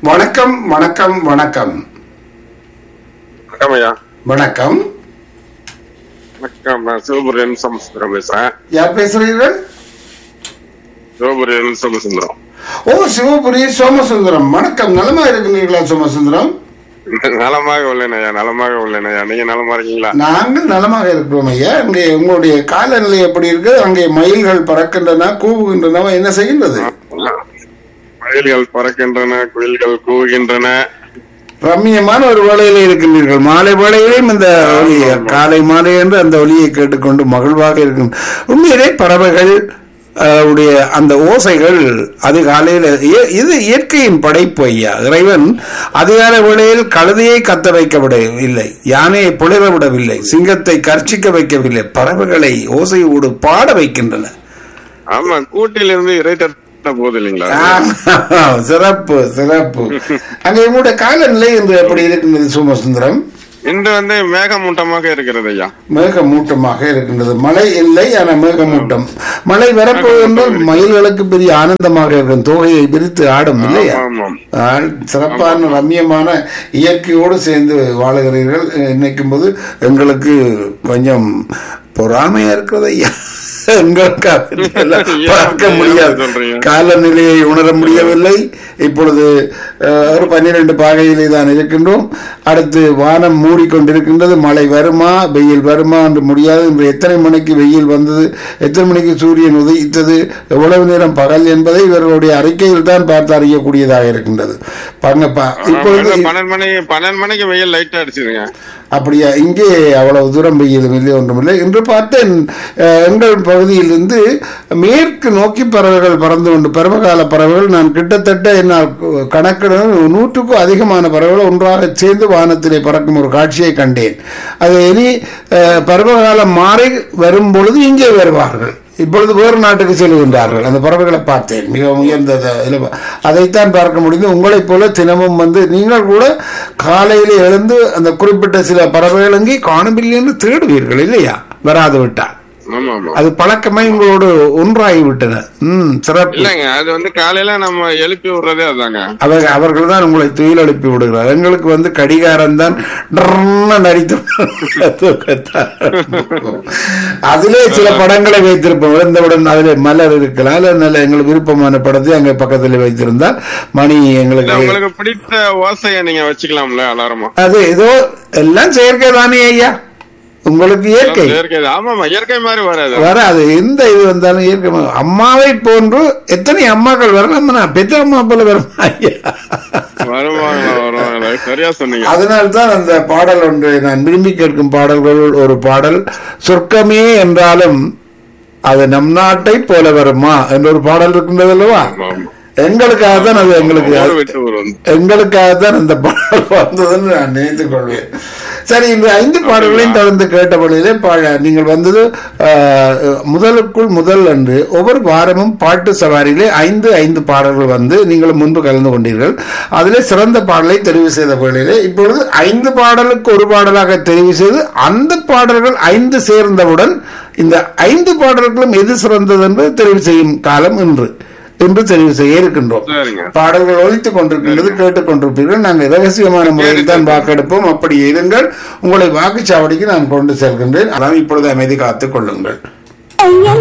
வணக்கம் வணக்கம் வணக்கம் வணக்கம் ஐயா வணக்கம் வணக்கம் நான் சிவபுரியன் சமசுந்தரம் பேசுறேன் யார் பேசுறீர்கள் சிவபுரியன் சமசுந்தரம் ஓ சிவபுரி சோமசுந்தரம் வணக்கம் நலமா இருக்கிறீர்களா சோமசுந்தரம் நலமாக உள்ளேன் ஐயா நலமாக உள்ளேன் ஐயா நீங்க நலமா இருக்கீங்களா நாங்கள் நலமாக இருக்கிறோம் ஐயா இங்கே உங்களுடைய காலநிலை எப்படி இருக்கு அங்கே மயில்கள் பறக்கின்றன கூவுகின்றன என்ன செய்கின்றது மயில்கள் பறக்கின்றன குயில்கள் கூவுகின்றன ரம்மியமான ஒரு வேளையில இருக்கின்றீர்கள் மாலை வேளையிலும் இந்த ஒலியை காலை மாலை என்று அந்த ஒலியை கேட்டுக்கொண்டு மகிழ்வாக இருக்கும் உண்மையிலே பறவைகள் அஹ், உடைய அந்த ஓசைகள் அதிகாலையில் இய- இது இயற்கையின் படைப்பு ஐயா இறைவன் அதிகாலை வேளையில் கழுதையை கத்த வைக்கவிடவில்லை யானையை புலர விடவில்லை சிங்கத்தை கர்ச்சிக்க வைக்கவில்லை பறவைகளை ஓசையோடு பாட வைக்கின்றன ஆமா கூட்டிலிருந்து இறை தட்ட போகுது இல்லைங்களா ஆ, சிறப்பு சிறப்பு அங்க உங்களுடைய காலநிலை என்று எப்படி இருக்கின்றது சோமசுந்தரம் இன்று வந்து மேகமூட்டமாக இருக்கிறது ஐயா மேகமூட்டமாக இருக்கின்றது மழை இல்லை ஆனா மேகமூட்டம் மழை வரப்போகின்ற மயில்களுக்கு பெரிய ஆனந்தமாக இருக்கும் தொகையை விரித்து ஆடும் இல்லையா ஆமாம் ஆள் சிறப்பான ரம்மியமான இயற்கையோடு சேர்ந்து வாழுகிறீர்கள் நினைக்கும் போது எங்களுக்கு கொஞ்சம் பொறாமையா இருக்கிறது ஐயா எங்களுக்கு அப்படியெல்லாம் ஏன் பார்க்க அப்படி முடியாது சொல்றீங்க? காலநிலையை உணர முடியவில்லை இப்பொழுது அஹ், ஒரு பன்னிரண்டு பாகையிலே தான் இருக்கின்றோம் அடுத்து வானம் மூடிக்கொண்டிருக்கின்றது மழை வருமா வெயில் வருமா என்று முடியாது இன்று எத்தனை மணிக்கு வெயில் வந்தது எத்தனை மணிக்கு சூரியன் உதித்தது எவ்வளவு நேரம் பகல் என்பதை இவர்களுடைய அறிக்கையில் தான் பார்த்து அறியக்கூடியதாக இருக்கின்றது பாருங்க பா- இப்பொழுது பன்னெண்டு மணி பன்னெண்டு மணிக்கு வெயில் லைட்டா அடிச்சுதுங்க அப்படியா இங்கே அவ்வளவு தூரம் பெய்யதும் இல்லை ஒன்றுமில்லை இன்று பார்த்தேன் அஹ், எங்கள் பகுதியிலிருந்து மேற்கு நோக்கி பறவைகள் பறந்து கொண்டு பருவகால பறவைகள் நான் கிட்டத்தட்ட என்னால் கணக்கிட நூற்றுக்கும் அதிகமான பறவைகள் ஒன்றாக சேர்ந்து வானத்திலே பறக்கும் ஒரு காட்சியை கண்டேன் அது இனி அஹ், பருவகாலம் மாறி வரும் பொழுது இங்கே வருவார்கள் இப்பொழுது வேறு நாட்டுக்கு செல்கின்றார்கள் அந்த பறவைகளை பார்த்தேன் மிக உயர்ந்த இதில் அதைத்தான் பார்க்க முடியுது உங்களைப் போல தினமும் வந்து நீங்கள் கூட காலையிலே எழுந்து அந்த குறிப்பிட்ட சில பறவைகள் அங்கே காணவில்லை என்று தேடுவீர்கள் இல்லையா வராது விட்டா ஆமா ஆமா அது பழக்கமே உங்களோடு ஒன்றாகி விட்டன ம் சிறப்பு இல்லங்க அது வந்து காலையில நம்ம எழுப்பி விடுறதே அதாங்க அவர் அவர்கள் தான் உங்களை துயில் எழுப்பி விடுகிறார் எங்களுக்கு வந்து கடிகாரம் தான் நடித்து அதிலே சில படங்களை வைத்திருப்போம் இழந்தவுடன் அதிலே மலர் இருக்கலாம் இல்ல நல்ல எங்களுக்கு விருப்பமான படத்தை அங்க பக்கத்தில் வைத்திருந்தால் மணி இல்ல எங்களுக்கு உங்களுக்கு பிடித்த ஓசையை நீங்க வச்சுக்கலாம்ல அலாரமா அது ஏதோ எல்லாம் செயற்கை தானே ஐயா உங்களுக்கு இயற்கை இயற்கை ஆமாமா இயற்கை மாதிரி வராது வராது எந்த இது வந்தாலும் இயற்கை மா- அம்மாவை போன்று எத்தனை அம்மாக்கள் வரலாம் நான் பெற்ற அம்மா போல வருமா ஐயா வருவாங்களா வருவாங்களா சரியா சொன்னீங்க அதனால்தான் அந்த பாடல் ஒன்று நான் விரும்பி கேட்கும் பாடல்கள் ஒரு பாடல் சொர்க்கமே என்றாலும் அது நம் நாட்டை போல வருமா என்ற ஒரு பாடல் இருக்கின்றது அல்லவா ஆமா, ஆமா. எங்களுக்காக தான் அது எங்களுக்கு ஊரை விட்டு ஊர் வந்து எங்களுக்காக தான் இந்த பாடல் வந்ததுன்னு நான் நினைத்துக் கொள்வேன் சரி இந்த ஐந்து பாடல்களையும் தொடர்ந்து கேட்ட பொழுதிலே பா- நீங்கள் வந்தது ஆஹ், முதலுக்குள் முதல் அன்று ஒவ்வொரு வாரமும் பாட்டு சவாரியிலே ஐந்து ஐந்து பாடல்கள் வந்து நீங்களும் முன்பு கலந்து கொண்டீர்கள் அதிலே சிறந்த பாடலை தெரிவு செய்த வேளையிலே இப்பொழுது ஐந்து பாடலுக்கு ஒரு பாடலாக தெரிவு செய்து அந்த பாடல்கள் ஐந்து சேர்ந்தவுடன் இந்த ஐந்து பாடல்களும் எது சிறந்தது என்று தெரிவு செய்யும் காலம் இன்று என்று தெரிவு செய்ய இருக்கின்றோம் சரிங்க பாடல்கள் ஒலித்துக் கொண்டிருக்கின்றது கேட்டுக் கொண்டிருப்பீர்கள் நாங்கள் ரகசியமான முறையில் தான் வாக்கெடுப்போம் அப்படி இருங்கள் உங்களை வாக்குச்சாவடிக்கு நான் கொண்டு செல்கின்றேன் அதான் இப்பொழுது அமைதி காத்துக் கொள்ளுங்கள் தையல்